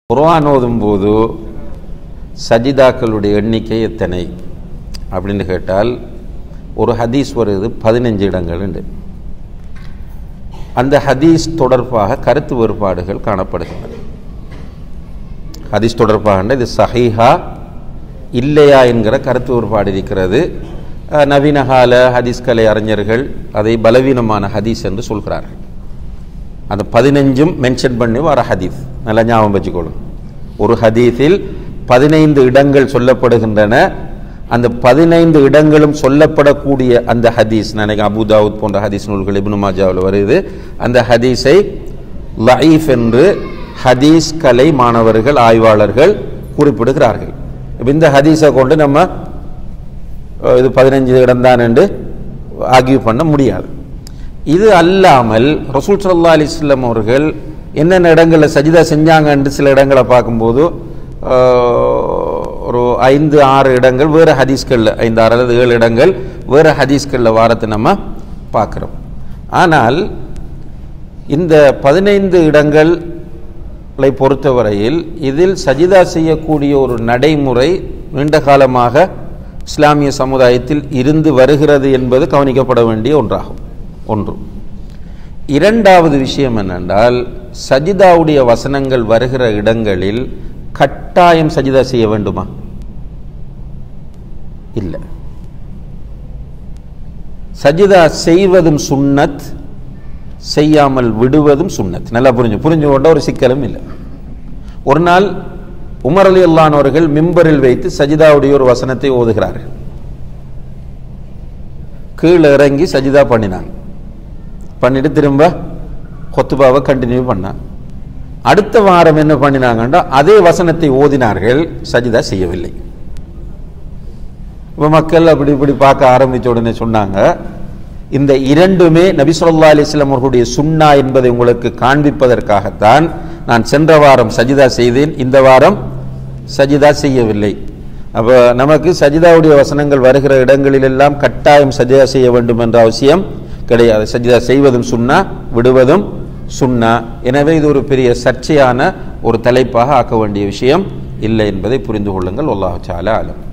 குர்ஆன் ஓதும் போது சஜிதாக்களுடைய எண்ணிக்கை எத்தனை அப்படின்னு கேட்டால் ஒரு ஹதீஸ் வருது பதினஞ்சு இடங்கள் உண்டு அந்த ஹதீஸ் தொடர்பாக கருத்து வேறுபாடுகள் காணப்படுகின்றன ஹதீஸ் தொடர்பாக இது சஹீஹா இல்லையா என்கிற கருத்து வேறுபாடு இருக்கிறது அஹ், நவீன கால ஹதீஸ் கலை அறிஞர்கள் அதை பலவீனமான ஹதீஸ் என்று சொல்கிறார்கள் அந்த பதினஞ்சும் மென்ஷன் பண்ணி வர ஹதீஸ் நல்லா ஞாபகம் வச்சுக்கொள்ளும் ஒரு ஹதீஸில் பதினைந்து இடங்கள் சொல்லப்படுகின்றன அந்த பதினைந்து இடங்களும் சொல்லப்படக்கூடிய அந்த ஹதீஸ் நினைக்க அபுதாவுத் போன்ற ஹதீஸ் நூல்கள் இப்னு மாஜாவில் வருது அந்த ஹதீஸை லயீஃப் என்று ஹதீஸ் கலை மாணவர்கள் ஆய்வாளர்கள் குறிப்பிடுகிறார்கள் இப்ப இந்த ஹதீஸை கொண்டு நம்ம அஹ், இது பதினஞ்சு இடம்தான் என்று ஆர்கியூ பண்ண முடியாது இது அல்லாமல் ரசூல் சல்லா அலிஸ்லாம் அவர்கள் என்னென்ன இடங்களில் சஜிதா செஞ்சாங்கன்னு சில இடங்களை பார்க்கும்போது ஆஹ், ஒரு ஐந்து ஆறு இடங்கள் வேறு ஹதீஸ்களில் ஐந்து ஆறு அல்லது ஏழு இடங்கள் வேறு ஹதீஸ்களில் வாரத்தை நம்ம பார்க்குறோம் ஆனால் இந்த பதினைந்து இடங்களை பொறுத்தவரையில் இதில் சஜிதா செய்யக்கூடிய ஒரு நடைமுறை நீண்ட காலமாக இஸ்லாமிய சமுதாயத்தில் இருந்து வருகிறது என்பது கவனிக்கப்பட வேண்டிய ஒன்றாகும் ஒன்று இரண்டாவது விஷயம் என்னென்றால் சஜிதாவுடைய வசனங்கள் வருகிற இடங்களில் கட்டாயம் சஜிதா செய்ய வேண்டுமா இல்லை சஜிதா செய்வதும் சுன்னத் செய்யாமல் விடுவதும் சுன்னத் நல்லா புரிஞ்சு புரிஞ்சு கொண்ட ஒரு சிக்கலும் இல்லை ஒரு நாள் உமர் அலி அல்லானவர்கள் மிம்பரில் வைத்து சஜிதாவுடைய ஒரு வசனத்தை ஓதுகிறார்கள் கீழே இறங்கி சஜிதா பண்ணினாங்க பண்ணிட்டு திரும்ப கொத்துபாவை கண்டினியூ பண்ணாங்க அடுத்த வாரம் என்ன பண்ணினாங்கன்னா அதே வசனத்தை ஓதினார்கள் சஜிதா செய்யவில்லை இப்போ மக்கள் அப்படி இப்படி பார்க்க ஆரம்பிச்ச உடனே சொன்னாங்க இந்த இரண்டுமே நபி ஸல்லல்லாஹு அலைஹி வஸல்லம் அவர்களுடைய சுன்னா என்பதை உங்களுக்கு காண்பிப்பதற்காகத்தான் நான் சென்ற வாரம் சஜிதா செய்தேன் இந்த வாரம் சஜிதா செய்யவில்லை அப்போ நமக்கு சஜிதாவுடைய வசனங்கள் வருகிற இடங்களிலெல்லாம் கட்டாயம் சஜிதா செய்ய வேண்டும் என்ற அவசியம் கிடையாது சஜிதா செய்வதும் சுன்னா விடுவதும் சுன்னா எனவே இது ஒரு பெரிய சர்ச்சையான ஒரு தலைப்பாக ஆக்க வேண்டிய விஷயம் இல்லை என்பதை புரிந்து கொள்ளுங்கள் அல்லாஹ் சால ஆலம்